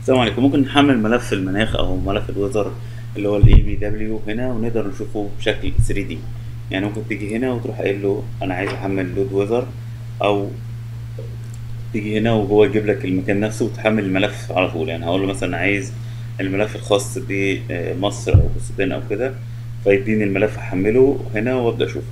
السلام عليكم ممكن نحمل ملف المناخ او ملف الويذر اللي هو الاي بي دبليو هنا ونقدر نشوفه بشكل 3 دي يعني ممكن تيجي هنا وتروح قايل له انا عايز احمل لود ويذر او تيجي هنا وهو يجيب لك المكان نفسه وتحمل الملف على طول يعني هقول له مثلا عايز الملف الخاص بمصر او السودان او كده فيديني الملف احمله هنا وابدا اشوفه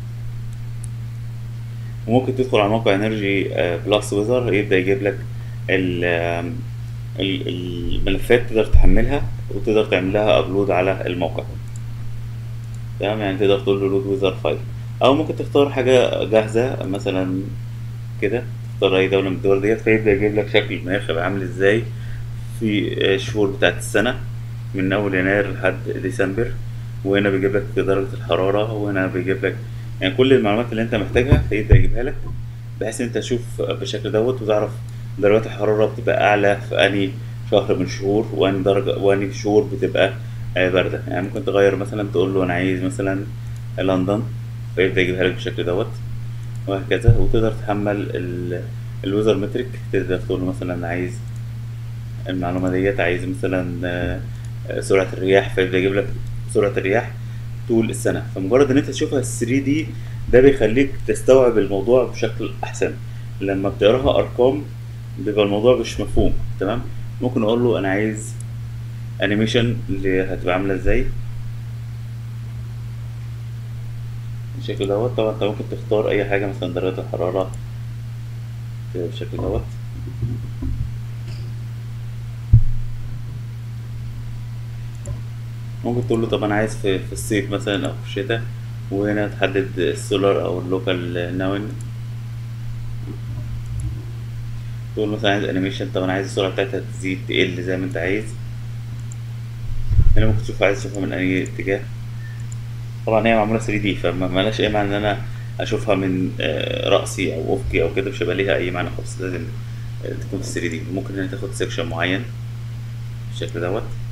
وممكن تدخل على موقع انرجي بلس ويذر يبدا يجيب لك ال ال- الملفات تقدر تحملها وتقدر تعمل لها ابلود على الموقع تمام يعني تقدر تقول له لود ويذر فايل او ممكن تختار حاجه جاهزه مثلا كده تختار اي دوله من الدول ديت فيبدا يجيب لك شكل المناخ هيبقى عامل ازاي في الشهور بتاعت السنه من اول يناير لحد ديسمبر وهنا بيجيب لك درجه الحراره وهنا بيجيب لك يعني كل المعلومات اللي انت محتاجها فيبدا يجيبها لك بحيث ان انت تشوف بالشكل دوت وتعرف درجات الحراره بتبقى اعلى في انهي شهر من الشهور وانهي درجه وانهي شهور بتبقى آه، بارده يعني ممكن تغير مثلا تقول له انا عايز مثلا لندن فيبدا يجيبها لك بالشكل دوت وهكذا وتقدر تحمل ال- الويزر متريك تقدر تقول له مثلا أنا عايز المعلومه ديت عايز مثلا آه، آه، سرعه الرياح فيبدا يجيب لك سرعه الرياح طول السنه فمجرد ان انت تشوفها 3 دي ده بيخليك تستوعب الموضوع بشكل احسن لما بتقراها ارقام بيبقى الموضوع مش مفهوم تمام ممكن اقول له انا عايز انيميشن اللي هتبقى عامله ازاي بالشكل دوت طبعا انت ممكن تختار اي حاجه مثلا درجه الحراره كده بالشكل دوت ممكن تقول له طب انا عايز في, في الصيف مثلا او في الشتاء وهنا تحدد السولار او اللوكال ناون تقول مثلا عايز انيميشن طب انا عايز السرعه بتاعتها تزيد تقل زي ما انت عايز هنا ممكن تشوف عايز تشوفها من اي اتجاه طبعا هي معموله 3 دي فما ملهاش اي معنى ان انا اشوفها من آه، راسي او افقي او كده مش هيبقى ليها اي معنى خالص لازم آه، تكون في 3 دي ممكن هنا تاخد سيكشن معين بالشكل دوت